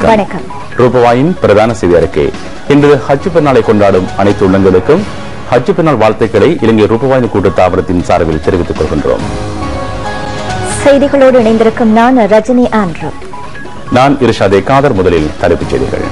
வணக்கம் ரூபவாயின் பிரதான செய்தி அறிக்கை இன்று ஹஜ் பெருநாளை கொண்டாடும் அனைத்து உள்ளங்களுக்கும் ஹஜ் பெருநாள் வாழ்த்துக்களை இலங்கை ரூபவாயின் கூட்டத்தாபனத்தின் சார்பில் தெரிவித்துக் கொள்கின்றோம் செய்திகளோடு இணைந்திருக்கும் நான் ரஜினி ஆண்ட்ரூ நான் இருஷாதே காதர் முதலில் தலைப்புச் செய்திகள்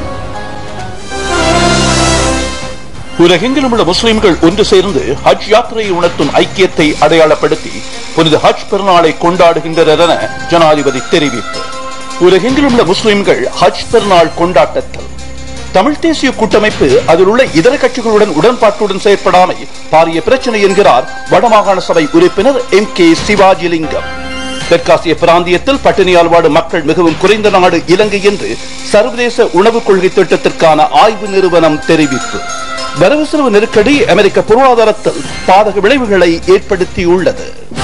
உலகெங்கிலும் உள்ள முஸ்லிம்கள் ஒன்று சேர்ந்து ஹஜ் யாத்திரையை உணர்த்தும் ஐக்கியத்தை அடையாளப்படுத்தி புனித ஹஜ் பெருநாளை கொண்டாடுகின்றனர் என ஜனாதிபதி தெரிவிப்பு உலகெங்கிலும் உள்ள முஸ்லிம்கள் ஹஜ் பெருநாள் கொண்டாட்டத்தில் தமிழ் தேசிய கூட்டமைப்பு அதில் உள்ள இதர கட்சிகளுடன் உடன்பாட்டுடன் செயற்படாமை பாரிய பிரச்சனை என்கிறார் வடமாகாண சபை உறுப்பினர் எம் கே சிவாஜிலிங்கம் தெற்காசிய பிராந்தியத்தில் பட்டினியால் வாடும் மக்கள் மிகவும் குறைந்த நாடு இலங்கை என்று சர்வதேச உணவுக் கொள்கை திட்டத்திற்கான ஆய்வு நிறுவனம் தெரிவிப்பு வரவு செலவு நெருக்கடி அமெரிக்க பொருளாதாரத்தில் பாதக விளைவுகளை ஏற்படுத்தியுள்ளது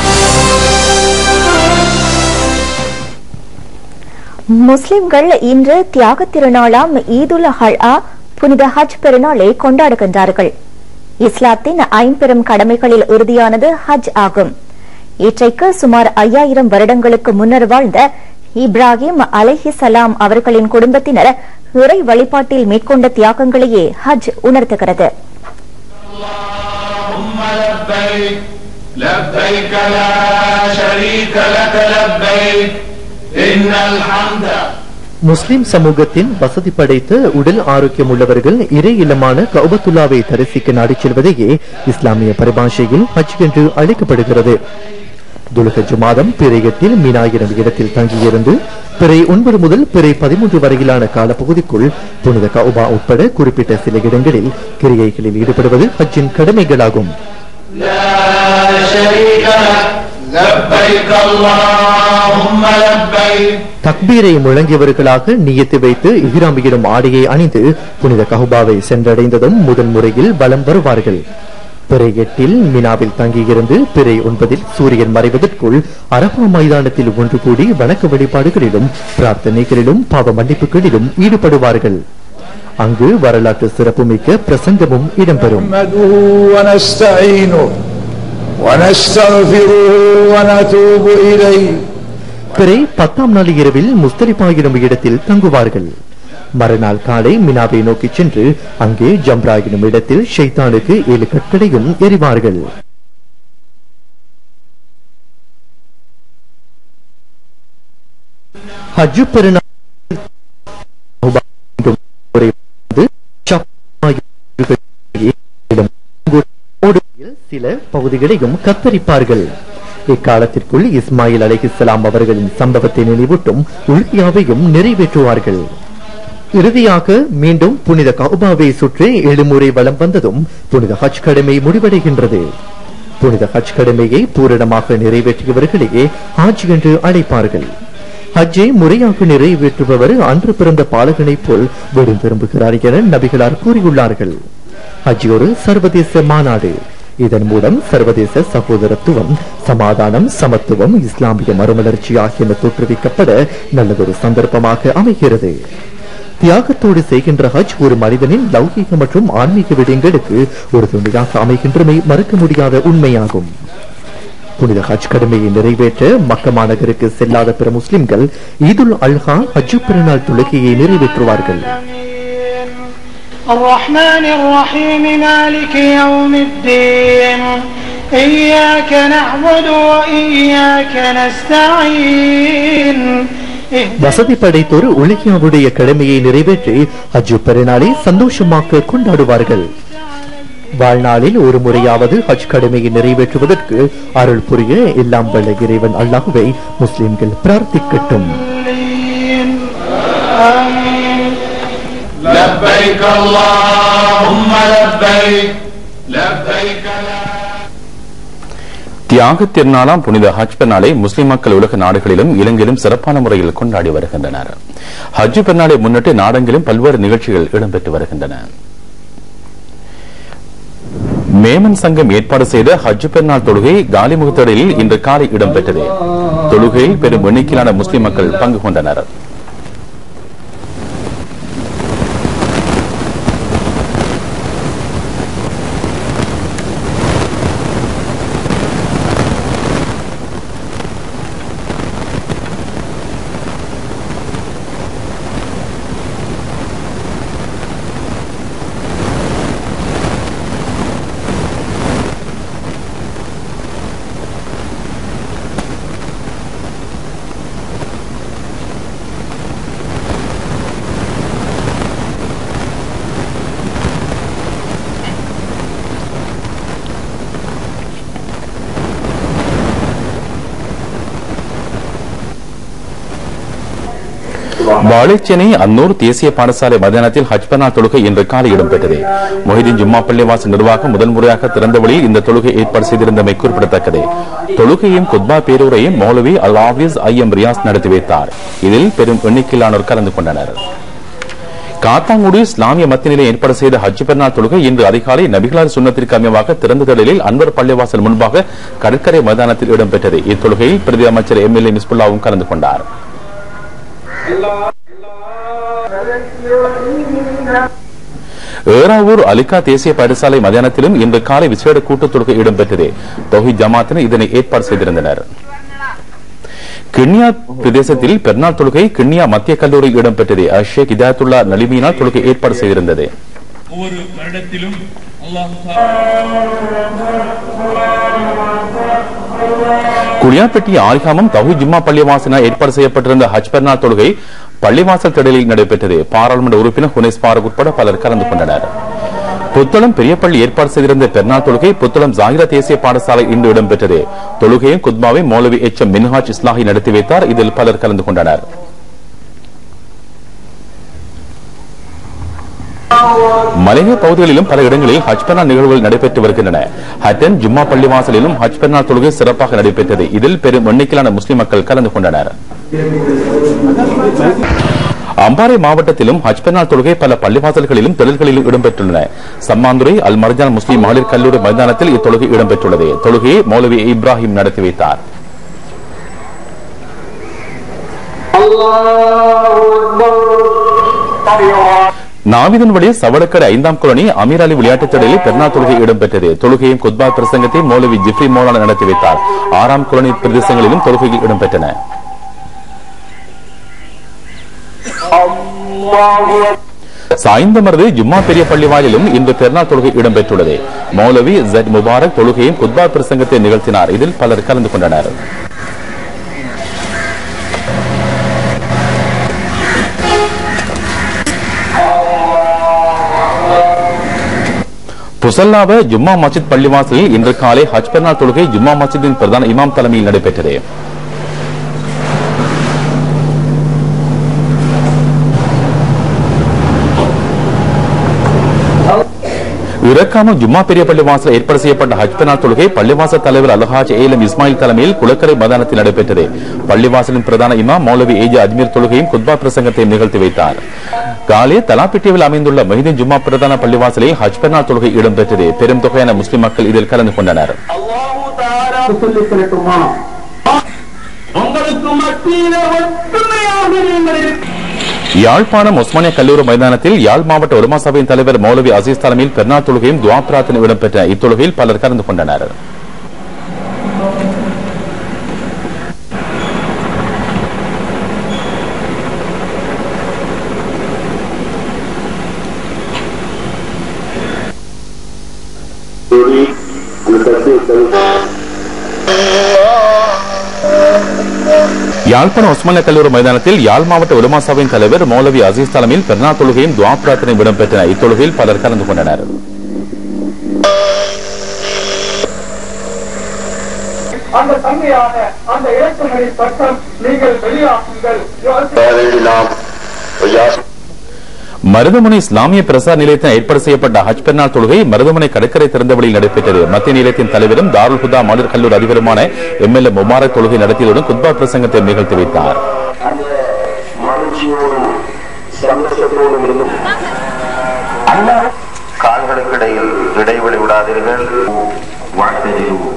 முஸ்லிம்கள் இன்று தியாக திருநாளாம் ஈதுல் ஹல்ஆ புனித ஹஜ் பெருநாளை கொண்டாடுகின்றார்கள் இஸ்லாத்தின் ஐம்பெரும் கடமைகளில் இறுதியானது ஹஜ் ஆகும் இற்றைக்கு சுமார் ஐயாயிரம் வருடங்களுக்கு முன்னர் வாழ்ந்த இப்ராஹிம் அலைஹி சலாம் அவர்களின் குடும்பத்தினர் இறை வழிபாட்டில் மேற்கொண்ட தியாகங்களையே ஹஜ் உணர்த்துகிறது اللهم لبيك لبيك لا شريك لك لبيك إن الحمد முஸ்லிம் சமூகத்தின் வசதி படைத்த உடல் ஆரோக்கியம் உள்ளவர்கள் இறை இல்லமான கௌபத்துல்லாவை தரிசிக்க நாடிச் செல்வதையே இஸ்லாமிய பரிபாஷையில் ஹஜ் என்று அழைக்கப்படுகிறது துலகஜ் மாதம் பிறை எட்டில் மீனா எனும் இடத்தில் தங்கியிருந்து பிறை ஒன்பது முதல் பிறை பதிமூன்று வரையிலான காலப்பகுதிக்குள் புனித கௌபா உட்பட குறிப்பிட்ட சில இடங்களில் கிரியைகளில் ஈடுபடுவது ஹஜ்ஜின் கடமைகளாகும் لا شريك لك لبيك اللهم لبيك தக்பீரை முழங்கியவர்களாக நியத்து வைத்து இஹ்ராமியிடும் ஆடையை அணிந்து புனித கஹுபாவை சென்றடைந்ததும் முதன் முறையில் வலம் வருவார்கள் பிறை எட்டில் மினாவில் தங்கியிருந்து பிறை ஒன்பதில் சூரியன் மறைவதற்குள் அரபா மைதானத்தில் ஒன்று கூடி வணக்க வழிபாடுகளிலும் பிரார்த்தனைகளிலும் பாவ மன்னிப்புகளிலும் ஈடுபடுவார்கள் அங்கு வரலாற்று சிறப்புமிக்க பிரசங்கமும் இடம்பெறும் نحمده ونستعينه ونستغفره ونتوب إليه பிறை பத்தாம் நாள் இரவில் முஸ்தலிபா எனும் இடத்தில் தங்குவார்கள் மறுநாள் காலை மினாவை நோக்கி சென்று அங்கே ஜம்ரா எனும் இடத்தில் ஷைத்தானுக்கு ஏழு கற்களையும் எறிவார்கள் ஹஜ்ஜு பெருநாள் முறை வந்து ஷஃபா இடம் ஓடுகையில் சில பகுதிகளையும் கத்தரிப்பார்கள் இக்காலத்திற்குள் இஸ்மாயில் அலைஹிஸ்ஸலாம் அவர்களின் சம்பவத்தை நினைவூட்டும் உள்கியாவையும் நிறைவேற்றுவார்கள் இறுதியாக மீண்டும் புனித கௌபாவை சுற்றி ஏழு முறை வலம் வந்ததும் புனித ஹஜ் கடமை முடிவடைகின்றது புனித ஹஜ் கடமையை பூரணமாக நிறைவேற்றியவர்களையே ஹாஜ் என்று அழைப்பார்கள் ஹஜ்ஜை முறையாக நிறைவேற்றுபவர் அன்று பிறந்த பாலகனைப் போல் வீடும் திரும்புகிறார் என நபிகளார் கூறியுள்ளார்கள் ஹஜ் ஒரு சர்வதேச மாநாடு இதன் மூலம் சர்வதேச சகோதரத்துவம் சமாதானம் சமத்துவம் இஸ்லாமிய மறுமலர்ச்சி ஆகியன தோற்றுவிக்கப்பட நல்லதொரு சந்தர்ப்பமாக அமைகிறது தியாகத்தோடு செய்கின்ற ஹஜ் ஒரு மனிதனின் லௌகீக மற்றும் ஆன்மீக விடயங்களுக்கு ஒரு துணையாக அமைகின்றமை மறுக்க முடியாத உண்மையாகும் புனித ஹஜ் கடமையை நிறைவேற்ற மக்க மாநகருக்கு செல்லாத பிற முஸ்லிம்கள் ஈதுல் அல்ஹா ஹஜ் பெருநாள் தொழுகையை நிறைவேற்றுவார்கள் الرحمن الرحيم مالك يوم الدين إياك نعبد وإياك نستعين வசதி படைத்தோர் உலகியாவுடைய கடமையை நிறைவேற்றி ஹஜ் பெருநாளை சந்தோஷமாக்க கொண்டாடுவார்கள் வாழ்நாளில் ஒரு முறையாவது ஹஜ் கடமையை நிறைவேற்றுவதற்கு அருள் புரிய எல்லாம் வல்ல இறைவன் அல்லாஹுவை முஸ்லிம்கள் பிரார்த்திக்கட்டும் آمين لبيك اللهم لبيك لبيك لا தியாக திருநாளாம் புனித ஹஜ் பெருநாளை முஸ்லிம் மக்கள் உலக நாடுகளிலும் இலங்கையிலும் சிறப்பான முறையில் கொண்டாடி வருகின்றனர் ஹஜ் பெருநாளை முன்னிட்டு நாடெங்கிலும் பல்வேறு நிகழ்ச்சிகள் இடம்பெற்று வருகின்றன மேமன் சங்கம் ஏற்பாடு செய்த ஹஜ் பெருநாள் தொழுகை காலிமுகத்தடியில் இன்று காலை இடம்பெற்றது தொழுகையில் பெரும் எண்ணிக்கையிலான முஸ்லிம் மக்கள் பங்கு கொண்டனர் வாழைச்சேனை அன்னூர் தேசிய பாடசாலை மைதானத்தில் ஹஜ் பெருநாள் தொழுகை இன்று காலை இடம்பெற்றது மொஹிதீன் ஜும்மா பள்ளிவாசல் நிர்வாகம் முதல் முறையாக திறந்த வழியில் இந்த தொழுகை ஏற்பாடு செய்திருந்தமை குறிப்பிடத்தக்கது தொழுகையும் குத்பா பேரூரையும் மௌலவி அல் ஆபீஸ் ஐ எம் ரியாஸ் நடத்தி வைத்தார் இதில் பெரும் எண்ணிக்கையிலானோர் கலந்து கொண்டனர் காத்தாங்குடி இஸ்லாமிய மத்தியிலே ஏற்பாடு செய்த ஹஜ் பெருநாள் தொழுகை இன்று அதிகாலை நபிகளார் சுண்ணத்திற்கு அமைவாக திறந்த திடலில் அன்வர் பள்ளிவாசல் முன்பாக கடற்கரை மைதானத்தில் இடம்பெற்றது இத்தொழுகையில் பிரதி அமைச்சர் எம் எல் ஏ மிஸ்புல்லாவும் கலந்து கொண்டார் ஏறாவூர் அலிகா தேசிய பாடசாலை மதியானத்திலும் இன்று காலை விசேட கூட்டுத் தொழுகை இடம்பெற்றது தொகை ஜமாத்தினர் இதனை ஏற்பாடு செய்திருந்தனர் கிண்ணியா பிரதேசத்தில் பெருநாள் தொழுகை கிண்ணியா மத்திய கல்லூரியில் இடம்பெற்றது அஷேக் இதாயத்துல்லா நலிமியினால் தொழுகை ஏற்பாடு செய்திருந்தது ஒவ்வொரு வருடத்திலும் அல்லாஹ் குளியாப்பட்டி ஆரிகாமம் தகு ஜும்மா பள்ளிவாசன ஏற்பாடு செய்யப்பட்டிருந்த ஹஜ் பெருநாள் தொழுகை பள்ளிவாசல் திடலில் நடைபெற்றது பாராளுமன்ற உறுப்பினர் ஹுனேஸ் பாரக் உட்பட பலர் கலந்து கொண்டனர் புத்தளம் பெரியப்பள்ளி ஏற்பாடு செய்திருந்த பெருநாள் தொழுகை புத்தளம் ஜாகிரா தேசிய பாடசாலை இன்று இடம்பெற்றது தொழுகையும் குத்மாவை மௌலவி எச் எம் மின்ஹாஜ் இஸ்லாஹி நடத்தி வைத்தார் இதில் பலர் கலந்து கொண்டனர் மலைய பகுதிகளிலும் பல இடங்களில் ஹஜ் பெருநாள் நிகழ்வுகள் நடைபெற்று வருகின்றன ஹட்டன் ஜும்மா பள்ளிவாசலிலும் ஹஜ் பெருநாள் தொழுகை சிறப்பாக நடைபெற்றது இதில் பெரும் எண்ணிக்கையிலான முஸ்லிம் மக்கள் கலந்து கொண்டனர் அம்பாறை மாவட்டத்திலும் ஹஜ் பெருநாள் தொழுகை பல பள்ளிவாசல்களிலும் தொழில்களிலும் இடம்பெற்றுள்ளன சம்மாந்துறை அல் மர்ஜான் முஸ்லிம் மகளிர் கல்லூரி மைதானத்தில் இத்தொழுகை இடம்பெற்றுள்ளது தொழுகையை மௌலவி இப்ராஹிம் நடத்தி வைத்தார் நாவிதனுடைய சவடக்கரை ஐந்தாம் குழனி அமீர் அலி விளையாட்டுத் திடலில் பெருநாள் தொழுகை இடம்பெற்றது தொழுகையும் குத்பா பிரசங்கத்தை மௌலவி ஜிப்ரி மௌலான நடத்தி வைத்தார் ஆறாம் குழனி பிரதேசங்களிலும் தொழுகைகள் இடம்பெற்றன சாய்ந்தமரது ஜும்மா பெரிய பள்ளி வாயிலும் இன்று பெருநாள் தொழுகை இடம்பெற்றுள்ளது மௌலவி ஜட் முபாரக் தொழுகையும் குத்பா பிரசங்கத்தை நிகழ்த்தினார் இதில் பலர் கலந்து கொண்டனர் புசல்லாவ ஜும்மா மஸ்ஜித் பள்ளிவாசலில் இன்று காலை ஹஜ் பெருநாள் தொழுகை ஜும்மா மஸ்ஜிதின் பிரதான இமாம் தலைமையில் நடைபெற்றது இறக்காமல் ஜும்மா பெரிய பள்ளிவாசல் ஏற்பாடு செய்யப்பட்ட ஹஜ் பெருநாள் தொழுகை பள்ளிவாசல் தலைவர் அல்ஹாஜ் ஏலம் இஸ்மாயில் தலைமையில் குளக்கரை மைதானத்தில் நடைபெற்றது பள்ளிவாசலின் பிரதான இமாம் மௌலவி ஏஜா அஜ்மீர் தொழுகையும் குத்பா பிரசங்கத்தையும் நிகழ்த்தி வைத்தார் காலே தலாப்பிட்டியில் அமைந்துள்ள மஹிதீன் ஜும்மா பிரதான பள்ளிவாசலில் ஹஜ் பெருநாள் தொழுகை இடம்பெற்றது பெரும் தொகையான முஸ்லிம் மக்கள் இதில் கலந்து கொண்டனர் சொல்லித் தரட்டுமா உங்களுக்கு மத்தியில ஒற்றுமையாக நீங்கள் இருக்க யாழ்ப்பாணம் ஒஸ்மானிய கல்லூரி மைதானத்தில் யாழ் மாவட்ட உலமா சபையின் தலைவர் மௌலவி அசீஸ் தலைமையில் பெருநாள் தொழுகையும் துவா பிரார்த்தனை இடம்பெற்ற இத்தொழுகையில் பலர் கலந்து கொண்டனர் யாழ்ப்பாணம் ஒஸ்மானிய கல்லூரி மைதானத்தில் யாழ் மாவட்ட உலமா சபையின் தலைவர் மௌலவி அசீஸ் தலைமையில் பெருநாள் தொழுகையும் துவா பிரார்த்தனை இடம்பெற்றன இத்தொழுகையில் பலர் கலந்து கொண்டனர் அந்த தங்கையான அந்த இலக்கணி சட்டம் நீங்கள் வெளியாகுங்கள் மருதமுனை இஸ்லாமிய பிரசார் நிலையத்தில் ஏற்பாடு செய்யப்பட்ட ஹஜ் பெருநாள் தொழுகை மருதமுனை கடற்கரை திறந்தவெளியில் நடைபெற்றது மத்திய நிலையத்தின் தலைவரும் தாருல் ஹுதா மலர் கல்லூர் அதிபருமான எம் எல் முபாரக் தொழுகை நடத்தியதுடன் குத்பா பிரசங்கத்தை நிகழ்த்தி வைத்தார் மகிழ்ச்சியோடும் சந்தோஷத்தோடும் இருந்தும் அண்ணா கால்களுக்கு இடையில் இடைவெளி விடாதீர்கள் வாழ்த்தெறிவோம்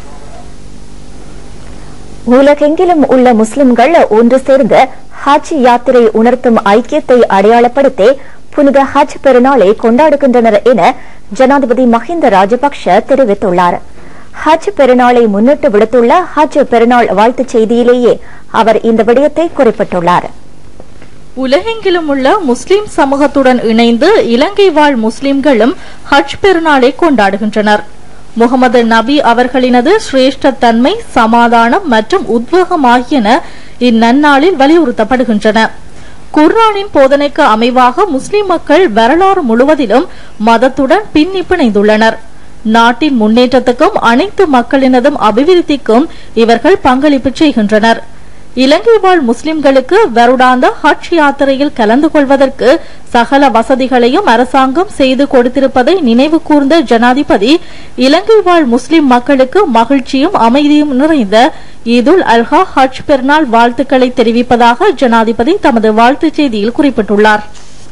உலகெங்கிலும் உள்ள முஸ்லிம்கள் ஒன்று சேர்ந்து ஹஜ் யாத்திரை உணர்த்தும் ஐக்கியத்தை அடையாளப்படுத்தி புனித ஹஜ் பெருநாளை கொண்டாடுகின்றனர் என ஜனாதிபதி மஹிந்த ராஜபக்ஷ தெரிவித்துள்ளார் ஹஜ் பெருநாளை முன்னிட்டு விடுத்துள்ள ஹஜ் பெருநாள் வாழ்த்துச் செய்தியிலேயே அவர் இந்த விடயத்தை குறிப்பிட்டுள்ளார் உலகெங்கிலும் உள்ள முஸ்லிம் சமூகத்துடன் இணைந்து இலங்கை வாழ் முஸ்லிம்களும் ஹஜ் பெருநாளை கொண்டாடுகின்றனர் முகமது நபி அவர்களினது சிரேஷ்ட தன்மை சமாதானம் மற்றும் உத்வேகம் ஆகியன இந்நன்னாளில் வலியுறுத்தப்படுகின்றன குர்ஆனின் போதனைக்கு அமைவாக முஸ்லிம் மக்கள் வரலாறு முழுவதிலும் மதத்துடன் பின்னி பிணைந்துள்ளனர் நாட்டின் முன்னேற்றத்துக்கும் அனைத்து மக்களினதும் அபிவிருத்திக்கும் இவர்கள் பங்களிப்பு செய்கின்றனர் இலங்கை வாழ் முஸ்லிம்களுக்கு வருடாந்த ஹஜ் யாத்திரையில் கலந்து கொள்வதற்கு சகல வசதிகளையும் அரசாங்கம் செய்து கொடுத்திருப்பதை நினைவு கூர்ந்த ஜனாதிபதி இலங்கை வாழ் முஸ்லிம் மக்களுக்கு மகிழ்ச்சியும் அமைதியும் நிறைந்த ஈதுல் அல்ஹா ஹஜ் பெருநாள் வாழ்த்துக்களை தெரிவிப்பதாக ஜனாதிபதி தமது வாழ்த்துச் செய்தியில் குறிப்பிட்டுள்ளார்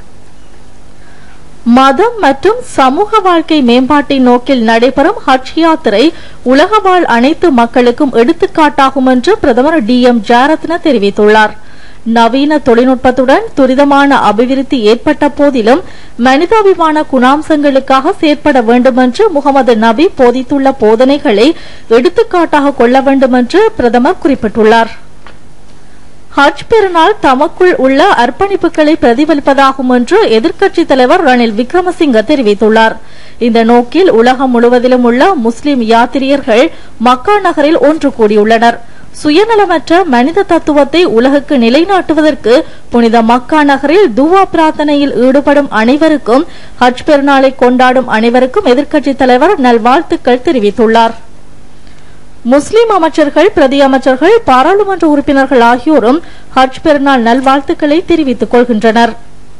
மதம் மற்றும் சமூக வாழ்க்கை மேம்பாட்டின் நோக்கில் நடைபெறும் ஹஜ் யாத்திரை உலக வாழ் அனைத்து மக்களுக்கும் எடுத்துக்காட்டாகும் என்று பிரதமர் டி எம் ஜாரத்ன தெரிவித்துள்ளார் நவீன தொழில்நுட்பத்துடன் துரிதமான அபிவிருத்தி ஏற்பட்ட போதிலும் மனிதாபிமான குணாம்சங்களுக்காக செயற்பட வேண்டும் என்று முகமது நபி போதித்துள்ள போதனைகளை எடுத்துக்காட்டாக கொள்ள வேண்டும் என்று பிரதமர் குறிப்பிட்டுள்ளார் ஹஜ் பெருநாள் தமக்குள் உள்ள அர்ப்பணிப்புகளை பிரதிபலிப்பதாகும் என்று எதிர்க்கட்சித் தலைவர் ரணில் விக்ரமசிங்க தெரிவித்துள்ளார் இந்த நோக்கில் உலகம் முழுவதிலும் உள்ள முஸ்லிம் யாத்திரியர்கள் மக்கா நகரில் ஒன்று கூடியுள்ளனர் சுயநலமற்ற மனித தத்துவத்தை உலகுக்கு நிலைநாட்டுவதற்கு புனித மக்கா நகரில் துவா பிரார்த்தனையில் ஈடுபடும் அனைவருக்கும் ஹஜ் பெருநாளை கொண்டாடும் அனைவருக்கும் எதிர்க்கட்சித் தலைவர் நல்வாழ்த்துக்கள் தெரிவித்துள்ளார் முஸ்லிம் அமைச்சர்கள் பிரதி அமைச்சர்கள் பாராளுமன்ற உறுப்பினர்கள் ஆகியோரும் ஹஜ் பெருநாள் நல்வாழ்த்துக்களை தெரிவித்துக் கொள்கின்றனர்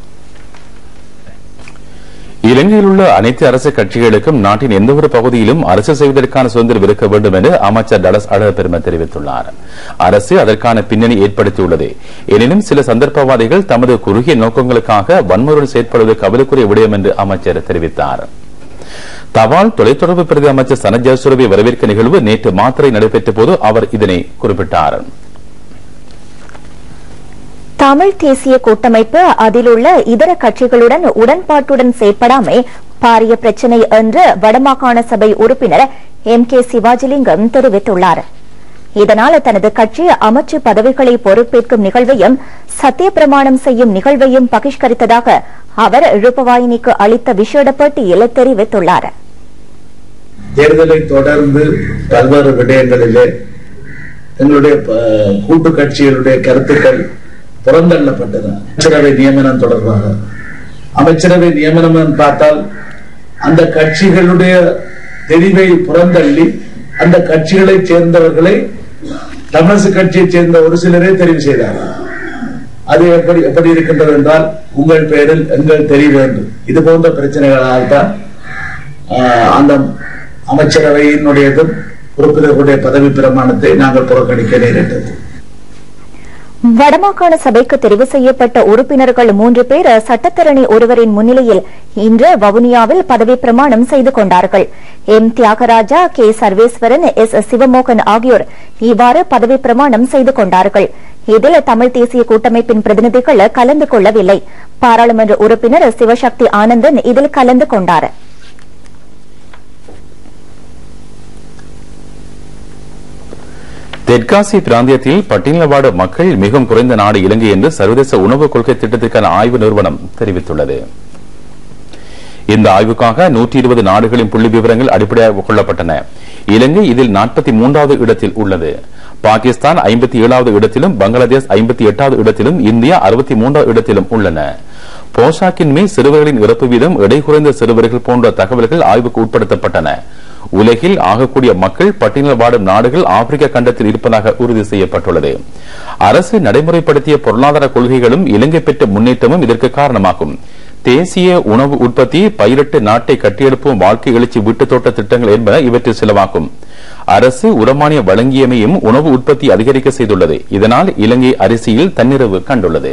இலங்கையில் உள்ள அனைத்து அரசு கட்சிகளுக்கும் நாட்டின் எந்தவொரு பகுதியிலும் அரசு செய்வதற்கான சுதந்திரம் இருக்க வேண்டும் என்று அமைச்சர் டலஸ் அழகப்பெருமை தெரிவித்துள்ளார் அரசு அதற்கான பின்னணி ஏற்படுத்தியுள்ளது எனினும் சில சந்தர்ப்பவாதிகள் தமது குறுகிய நோக்கங்களுக்காக வன்முறையுடன் செயற்படுவது கவலைக்குரிய விடயம் என்று அமைச்சர் தெரிவித்தார் தபால் தொலைத்தொடர்பு பிரதி அமைச்சர் சனத் ஜெயசூரவை வரவேற்க நிகழ்வு நேற்று மாத்திரை நடைபெற்ற போது அவர் இதனை குறிப்பிட்டார் தமிழ் தேசிய கூட்டமைப்பு அதிலுள்ள இதர கட்சிகளுடன் உடன்பாட்டுடன் செயற்படாமை பாரிய பிரச்சினை என்று வடமாகாண சபை உறுப்பினர் எம் கே சிவாஜிலிங்கம் தெரிவித்துள்ளார் இதனால் தனது கட்சி அமைச்சு பதவிகளை பொறுப்பேற்கும் நிகழ்வையும் சத்திய பிரமாணம் செய்யும் நிகழ்வையும் பகிஷ்கரித்ததாக அவர் எழுப்பவாயினிக்கு அளித்த விசேட பேட்டியில் தெரிவித்துள்ளார் தேர்தலை தொடர்ந்து பல்வேறு விடயங்களிலே எங்களுடைய ப- கூட்டு கட்சிகளுடைய கருத்துக்கள் புறந்தள்ளப்பட்டன அமைச்சரவை நியமனம் தொடர்பாக அமைச்சரவை நியமனம் என்று பார்த்தால் அந்த கட்சிகளுடைய தெரிவை புறந்தள்ளி அந்த கட்சிகளைச் சேர்ந்தவர்களை தமிழரசு கட்சியைச் சேர்ந்த ஒரு சிலரே தெரிவு செய்தார்கள் அது எப்படி எப்படி இருக்கின்றது என்றால் உங்கள் பெயரில் எங்கள் தெரிய வேண்டும் இது போன்ற பிரச்சனைகளால் தான் ஆஹ், அந்த அமைச்சரவையினுடையதும் உறுப்பினர்களுடைய பதவி பிரமாணத்தை நாங்கள் புறக்கணிக்க நேரிட்டது வடமாகாண சபைக்கு தெரிவு செய்யப்பட்ட உறுப்பினர்கள் மூன்று பேர் சட்டத்தரணி ஒருவரின் முன்னிலையில் இன்று வவுனியாவில் பதவி பிரமாணம் செய்து கொண்டார்கள் M Thiyagaraja K Sarveswaran S Sivamohan ஆகியோர் இவ்வாறு பதவி பிரமாணம் செய்து கொண்டார்கள் இதில் தமிழ் தேசிய கூட்டமைப்பின் பிரதிநிதிகள் கலந்து கொள்ளவில்லை பாராளுமன்ற உறுப்பினர் சிவசக்தி ஆனந்தன் இதில் கலந்து கொண்டார் தெற்காசிய பிராந்தியத்தில் பட்டியலவாடு மக்கள் மிகவும் குறைந்த நாடு இலங்கை என்று சர்வதேச உணவு கொள்கை திட்டத்திற்கான ஆய்வு நிறுவனம் தெரிவித்துள்ளது இந்த ஆய்வுக்காக நூற்றி இருபது நாடுகளின் புள்ளி விவரங்கள் அடிப்படையாக கொள்ளப்பட்டன இலங்கை இதில் நாற்பத்தி மூன்றாவது இடத்தில் உள்ளது பாகிஸ்தான் ஐம்பத்தி ஏழாவது இடத்திலும் பங்களாதேஷ் ஐம்பத்தி எட்டாவது இடத்திலும் இந்தியா அறுபத்தி மூன்றாவது இடத்திலும் உள்ளன போஷாக்கின்மை சிறுவர்களின் இறப்பு வீதம் எடை குறைந்த சிறுவர்கள் போன்ற தகவல்கள் ஆய்வுக்கு உட்படுத்தப்பட்டன உலகில் ஆகக்கூடிய மக்கள் பட்டியலில் வாடும் நாடுகள் ஆப்பிரிக்க கண்டத்தில் இருப்பதாக உறுதி செய்யப்பட்டுள்ளது அரசு நடைமுறைப்படுத்திய பொருளாதார கொள்கைகளும் இலங்கை பெற்ற முன்னேற்றமும் இதற்கு காரணமாகும் தேசிய உணவு உற்பத்தி பயிரிட்டு நாட்டை கட்டியெழுப்பும் வாழ்க்கை எழுச்சி வீட்டுத் தோட்ட திட்டங்கள் என்பன இவற்றில் சிலவாகும் அரசு உரமானிய வழங்கியமையும் உணவு உற்பத்தி அதிகரிக்க செய்துள்ளது இதனால் இலங்கை அரிசியில் தன்னிறைவு கண்டுள்ளது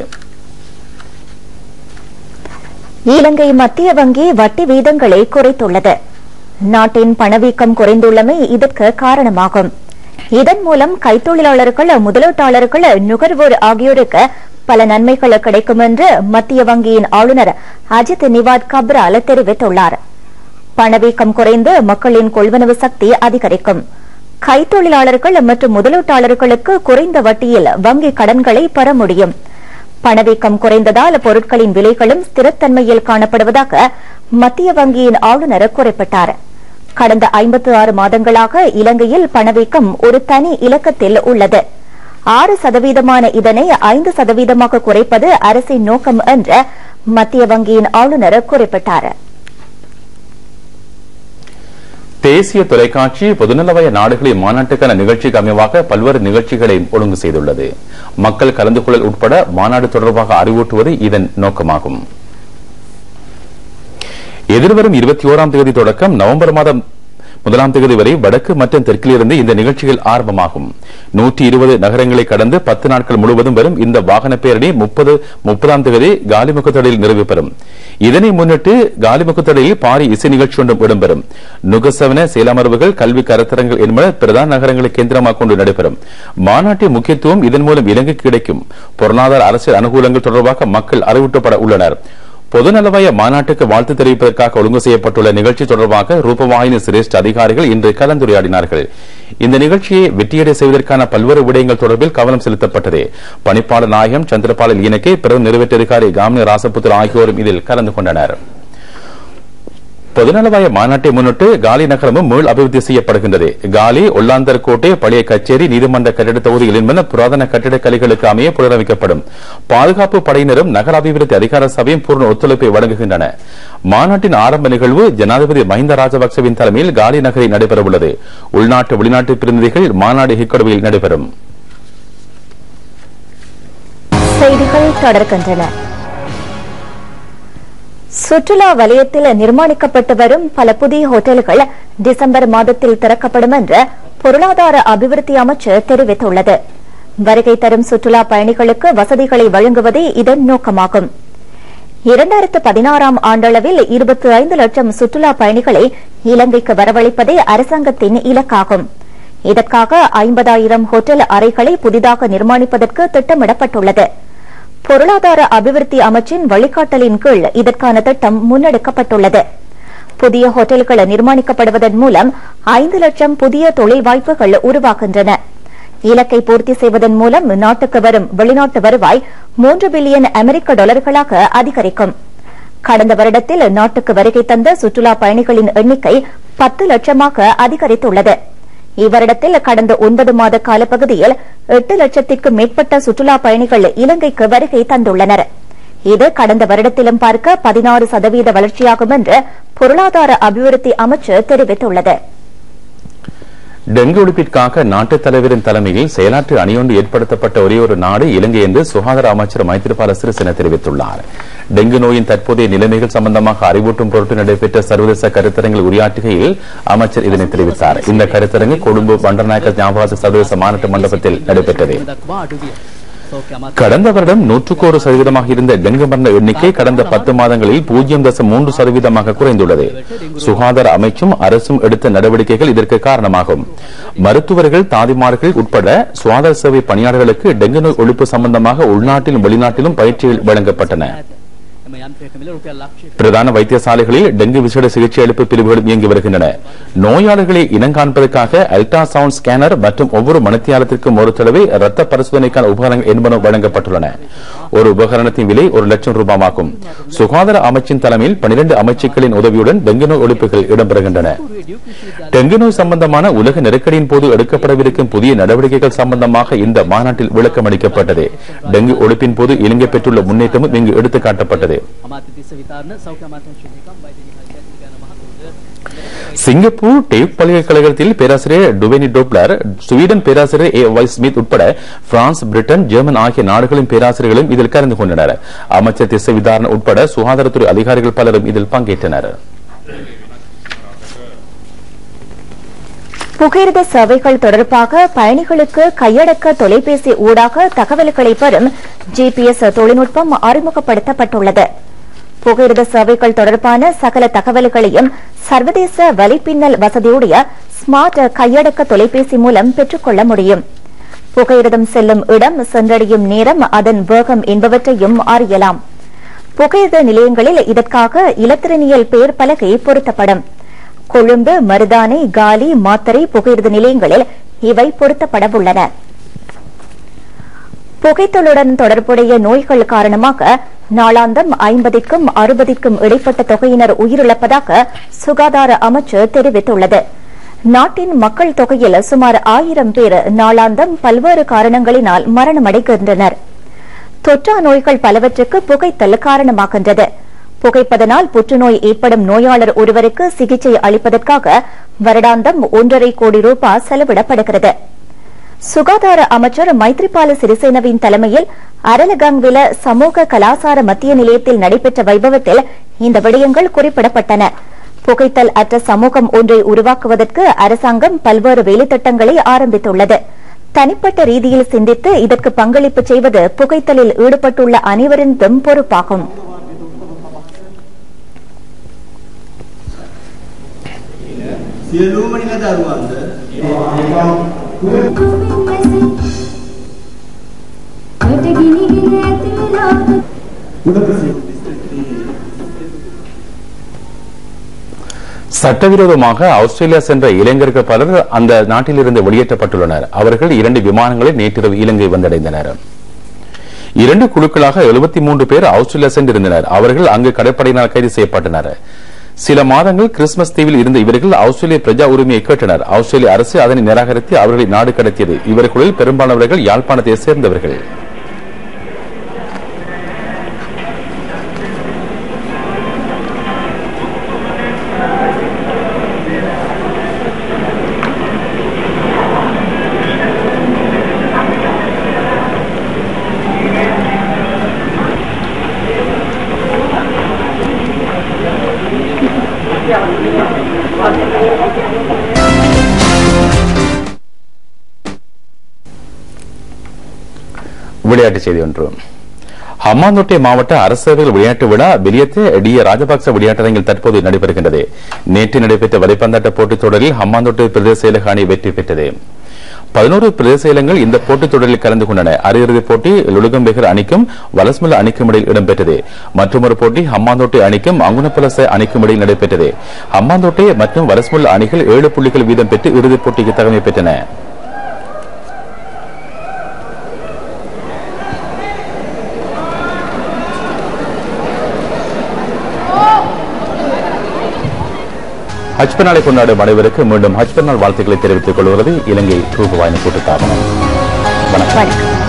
இலங்கை மத்திய வங்கி வட்டி வீதங்களை குறைத்துள்ளது நாட்டின் பணவீக்கம் குறைந்துள்ளமை இதற்கு காரணமாகும் இதன் மூலம் கைத்தொழிலாளர்கள் முதலீட்டாளர்கள் நுகர்வோர் ஆகியோருக்கு பல நன்மைகள் கிடைக்கும் என்று மத்திய வங்கியின் ஆளுநர் அஜித் நிவாத் கப்ரால் தெரிவித்துள்ளார் பணவீக்கம் குறைந்து மக்களின் கொள்வனவு சக்தி அதிகரிக்கும் கைத்தொழிலாளர்கள் மற்றும் முதலீட்டாளர்களுக்கு குறைந்த வட்டியில் வங்கி கடன்களை பெற முடியும் பணவீக்கம் குறைந்ததால் பொருட்களின் விலைகளும் ஸ்திரத்தன்மையில் காணப்படுவதாக மத்திய வங்கியின் ஆளுநர் குறிப்பிட்டார் கடந்த ஐம்பத்தி ஆறு மாதங்களாக இலங்கையில் பணவீக்கம் ஒரு தனி இலக்கத்தில் உள்ளது ஆறு சதவீதமான இதனை ஐந்து சதவீதமாக குறைப்பது அரசின் நோக்கம் என்று மத்திய வங்கியின் ஆளுநர் குறிப்பிட்டார் தேசிய தொலைக்காட்சி பொதுநலவய நாடுகளின் மாநாட்டுக்கான நிகழ்ச்சிக்கு அமைவாக பல்வேறு நிகழ்ச்சிகளை ஒழுங்கு செய்துள்ளது மக்கள் கலந்து கொள்ளல் உட்பட மாநாடு தொடர்பாக அறிவூட்டுவது இதன் நோக்கமாகும் எதிர்வரும் இருபத்தி ஓராம் தேதி தொடக்கம் நவம்பர் மாதம் முதலாம் தேதி வரை வடக்கு மற்றும் தெற்கிலிருந்து இந்த நிகழ்ச்சிகள் ஆரம்பமாகும் நூற்றி இருபது நகரங்களை கடந்து பத்து நாட்கள் முழுவதும் வரும் இந்த வாகன பேரணி முப்பது முப்பதாம் தேதி காலிமுகத்தடையில் நிறைவு பெறும் இதனை முன்னிட்டு காலிமுகத்தடையில் பாரி இசை நிகழ்ச்சி ஒன்றும் இடம்பெறும் நுகசவன செயலமர்வுகள் கல்வி கருத்தரங்கள் என்பன பிரதான நகரங்களை கேந்திரமாக கொண்டு நடைபெறும் மாநாட்டின் முக்கியத்துவம் இதன் மூலம் இலங்கைக்கு கிடைக்கும் பொருளாதார அரசியல் அனுகூலங்கள் தொடர்பாக மக்கள் அறிவூட்டப்பட உள்ளனர் பொதுநலவய மாநாட்டுக்கு வாழ்த்து தெரிவிப்பதற்காக ஒழுங்கு செய்யப்பட்டுள்ள நிகழ்ச்சி தொடர்பாக ரூபவாயினி சிரேஷ்ட அதிகாரிகள் இன்று கலந்துரையாடினார்கள் இந்த நிகழ்ச்சியை வெற்றியடை செய்வதற்கான பல்வேறு விடயங்கள் தொடர்பில் கவனம் செலுத்தப்பட்டது பணிப்பாளர் நாயகம் சந்திரபாலல் இனக்கே பிறகு நிறைவேற்ற அதிகாரி காமினி ராசபுத்திர ஆகியோரும் இதில் கலந்து கொண்டனர் பொதுநலவாய மாநாட்டை முன்னிட்டு காலி நகரமும் மீள் அபிவிருத்தி செய்யப்படுகின்றது காலி ஒல்லாந்தர் கோட்டை பழைய கச்சேரி நீதிமன்ற கட்டிட தொகுதிகள் என்பன புராதன கட்டிடக் கலைகளுக்கு அமைய புனரமைக்கப்படும் பாதுகாப்பு படையினரும் நகர அபிவிருத்தி அதிகார சபையும் பூர்ண ஒத்துழைப்பை வழங்குகின்றன மாநாட்டின் ஆரம்ப நிகழ்வு ஜனாதிபதி மஹிந்த ராஜபக்சவின் தலைமையில் காலி நகரில் நடைபெறவுள்ளது உள்நாட்டு வெளிநாட்டு பிரதிநிதிகள் மாநாடு ஹிக்கடுவையில் நடைபெறும் செய்திகள் தொடர்கின்றன சுற்றுலா வலயத்தில் நிர்மாணிக்கப்பட்டு வரும் பல புதிய ஹோட்டல்கள் டிசம்பர் மாதத்தில் திறக்கப்படும் என்று பொருளாதார அபிவிருத்தி அமைச்சர் தெரிவித்துள்ளது வருகை தரும் சுற்றுலா பயணிகளுக்கு வசதிகளை வழங்குவதே இதன் நோக்கமாகும் இரண்டாயிரத்து பதினாறாம் ஆண்டளவில் இருபத்தி ஐந்து லட்சம் சுற்றுலா பயணிகளை இலங்கைக்கு வரவழைப்பதே அரசாங்கத்தின் இலக்காகும் இதற்காக ஐம்பதாயிரம் ஹோட்டல் அறைகளை புதிதாக நிர்மாணிப்பதற்கு திட்டமிடப்பட்டுள்ளது பொருளாதார அபிவிருத்தி அமைச்சின் வழிகாட்டலின் கீழ் இதற்கான திட்டம் முன்னெடுக்கப்பட்டுள்ளது புதிய ஹோட்டல்கள் நிர்மாணிக்கப்படுவதன் மூலம் ஐந்து லட்சம் புதிய தொழில் வாய்ப்புகள் உருவாகின்றன இலக்கை பூர்த்தி செய்வதன் மூலம் நாட்டுக்கு வரும் வெளிநாட்டு வருவாய் மூன்று பில்லியன் அமெரிக்க டாலர்களாக அதிகரிக்கும் கடந்த வருடத்தில் நாட்டுக்கு வருகை தந்த சுற்றுலா பயணிகளின் எண்ணிக்கை பத்து லட்சமாக அதிகரித்துள்ளது இவ்வருடத்தில் கடந்த ஒன்பது மாத காலப்பகுதியில் எட்டு லட்சத்திற்கும் மேற்பட்ட சுற்றுலா பயணிகள் இலங்கைக்கு வருகை தந்துள்ளனர் இது கடந்த வருடத்திலும் பார்க்க பதினாறு சதவீத வளர்ச்சியாகும் என்று பொருளாதார அபிவிருத்தி அமைச்சு தெரிவித்துள்ளது டெங்கு ஒழிப்பிற்காக நாட்டுத் தலைவரின் தலைமையில் செயலாற்று அணியொன்று ஏற்படுத்தப்பட்ட ஒரே ஒரு நாடு இலங்கை என்று சுகாதார அமைச்சர் மைத்திரிபால சிறிசேன தெரிவித்துள்ளார் டெங்கு நோயின் தற்போதைய நிலைமைகள் சம்பந்தமாக அறிவூட்டும் பொருட்டு நடைபெற்ற சர்வதேச கருத்தரங்கில் உரையாற்றுகையில் அமைச்சர் இதனை தெரிவித்தார் இந்த கருத்தரங்கு கொழும்பு பண்டநாயக்க ஞாபக சர்வதேச மாநாட்டு மண்டபத்தில் நடைபெற்றது கடந்த வருடம் நூற்றுக்கு ஒரு சதவீதமாக இருந்த டெங்கு மரண எண்ணிக்கை கடந்த பத்து மாதங்களில் பூஜ்ஜியம் தசம் மூன்று சதவீதமாக குறைந்துள்ளது சுகாதார அமைச்சும் அரசும் எடுத்த நடவடிக்கைகள் இதற்கு காரணமாகும் மருத்துவர்கள் தாதிமார்கள் உட்பட சுகாதார சேவை பணியாளர்களுக்கு டெங்கு நோய் ஒழிப்பு சம்பந்தமாக உள்நாட்டிலும் வெளிநாட்டிலும் பயிற்சிகள் வழங்கப்பட்டன பிரதான வைத்தியசாலைகளில் டெங்கு விசேட சிகிச்சை அளிப்பு பிரிவுகளும் இயங்கி வருகின்றன நோயாளர்களை இனங்காண்பதற்காக அல்ட்ராசவுண்ட் ஸ்கேனர் மற்றும் ஒவ்வொரு மணித்தியாலத்திற்கும் ஒரு தடவை ரத்த பரிசோதனைக்கான உபகரணங்கள் என்பன வழங்கப்பட்டுள்ளன ஒரு உபகரணத்தின் விலை ஒரு லட்சம் ரூபாயாகும் சுகாதார அமைச்சின் தலைமையில் பனிரெண்டு அமைச்சுக்களின் உதவியுடன் டெங்கு நோய் ஒழிப்புகள் இடம்பெறுகின்றன டெங்கு நோய் சம்பந்தமான உலக நெருக்கடியின் போது எடுக்கப்படவிருக்கும் புதிய நடவடிக்கைகள் சம்பந்தமாக இந்த மாநாட்டில் விளக்கம் அளிக்கப்பட்டது டெங்கு ஒழிப்பின் போது இலங்கை பெற்றுள்ள முன்னேற்றமும் இங்கு எடுத்துக்காட்டப்பட்டது சிங்கப்பூர் டேவ் பல்கலைக்கழகத்தில் பேராசிரியர் டுவெனி டோப்லர் ஸ்வீடன் பேராசிரியர் ஏ ஒய் ஸ்மித் உட்பட பிரான்ஸ் பிரிட்டன் ஜெர்மன் ஆகிய நாடுகளின் பேராசிரியர்களும் இதில் கலந்து கொண்டனர் அமைச்சர் திசை விதாரண உட்பட சுகாதாரத்துறை அதிகாரிகள் பலரும் இதில் பங்கேற்றனர் புகையிரத சேவைகள் தொடர்பாக பயணிகளுக்கு கையடக்க தொலைபேசி ஊடாக தகவல்களை பெறும் ஜிபிஎஸ் தொழில்நுட்பம் அறிமுகப்படுத்தப்பட்டுள்ளது புகையிரத சேவைகள் தொடர்பான சகல தகவல்களையும் சர்வதேச வலைப்பின்னல் வசதியுடைய ஸ்மார்ட் கையடக்க தொலைபேசி மூலம் பெற்றுக்கொள்ள முடியும் புகையிரதம் செல்லும் இடம் சென்றடையும் நேரம் அதன் வேகம் என்பவற்றையும் அறியலாம் புகையிரத நிலையங்களில் இதற்காக இலத்திரனியல் பெயர் பலகை பொருத்தப்படும் கொழும்பு மருதானை காலி மாத்தரை புகையிரத நிலையங்களில் இவை பொருத்தப்படவுள்ளன புகைத்தலுடன் தொடர்புடைய நோய்கள் காரணமாக நாளாந்தம் ஐம்பதுக்கும் அறுபதுக்கும் இடைப்பட்ட தொகையினர் உயிரிழப்பதாக சுகாதார அமைச்சு தெரிவித்துள்ளது நாட்டின் மக்கள் தொகையில் சுமார் ஆயிரம் பேர் நாளாந்தம் பல்வேறு காரணங்களினால் மரணமடைகின்றனர் தொற்றா நோய்கள் பலவற்றுக்கு புகைத்தல் காரணமாகின்றது புகைப்பதனால் புற்றுநோய் ஏற்படும் நோயாளர் ஒருவருக்கு சிகிச்சை அளிப்பதற்காக வருடாந்தம் ஒன்றரை கோடி ரூபாய் செலவிடப்படுகிறது சுகாதார அமைச்சர் மைத்ரிபால சிறிசேனவின் தலைமையில் அரலகங்வில சமூக கலாசார மத்திய நிலையத்தில் நடைபெற்ற வைபவத்தில் இந்த விடயங்கள் குறிப்பிடப்பட்டன புகைத்தல் அற்ற சமூகம் ஒன்றை உருவாக்குவதற்கு அரசாங்கம் பல்வேறு வேலைத்திட்டங்களை ஆரம்பித்துள்ளது தனிப்பட்ட ரீதியில் சிந்தித்து இதற்கு பங்களிப்பு செய்வது புகைத்தலில் ஈடுபட்டுள்ள அனைவரின் பொறுப்பாகும் සියලුම නිලදරුවන්ද சட்டவிரோதமாக ஆஸ்திரேலியா சென்ற இளைஞர்கள் பலர் அந்த நாட்டிலிருந்து வெளியேற்றப்பட்டுள்ளனர் அவர்கள் இரண்டு விமானங்களில் நேற்றிரவு இலங்கை வந்தடைந்தனர் இரண்டு குழுக்களாக எழுபத்தி மூன்று பேர் ஆஸ்திரேலியா சென்றிருந்தனர் அவர்கள் அங்கு கடற்படையினால் கைது செய்யப்பட்டனர் சில மாதங்கள் கிறிஸ்துமஸ் தீவில் இருந்த இவர்கள் ஆஸ்திரேலிய பிரஜா உரிமையை கேட்டனர் ஆஸ்திரேலிய அரசு அதனை நிராகரித்து அவர்களை நாடு கடத்தியது இவர்களில் பெரும்பாலானவர்கள் யாழ்ப்பாணத்தை சேர்ந்தவர்கள் விளையாட்டுச் செய்தி ஒன்று ஹம்மாந்தோட்டை மாவட்ட அரசவைகள் விளையாட்டு விழா பிலியத்து டி ஏ ராஜபக்ச விளையாட்டரங்கில் தற்போது நடைபெறுகின்றது நேற்று நடைபெற்ற வலைப்பந்தாட்ட போட்டித் தொடரில் ஹம்மாந்தோட்டை பிரதேச செயலக அணி வெற்றி பெற்றது பதினோரு பிரதேச செயலங்கள் இந்த போட்டித் தொடரில் கலந்து கொண்டன அரையிறுதிப் போட்டி லுலுகம்பெகர் அணிக்கும் வலஸ்முல அணிக்கும் இடையில் இடம்பெற்றது மற்றொரு போட்டி ஹம்மாந்தோட்டை அணிக்கும் அங்குனப்பலச அணிக்கும் இடையில் நடைபெற்றது ஹம்மாந்தோட்டை மற்றும் வலஸ்முல அணிகள் ஏழு புள்ளிகள் வீதம் பெற்று இறுதிப் போட்டிக்கு தகமை பெற்றன ஹஜ் பெருநாளை கொண்டாடும் அனைவருக்கு மீண்டும் ஹஜ் பெருநாள் வாழ்த்துக்களை தெரிவித்துக் கொள்கிறது இலங்கை ரூபவாயினி கூட்டுத்தாபனம் வணக்கம் வணக்கம்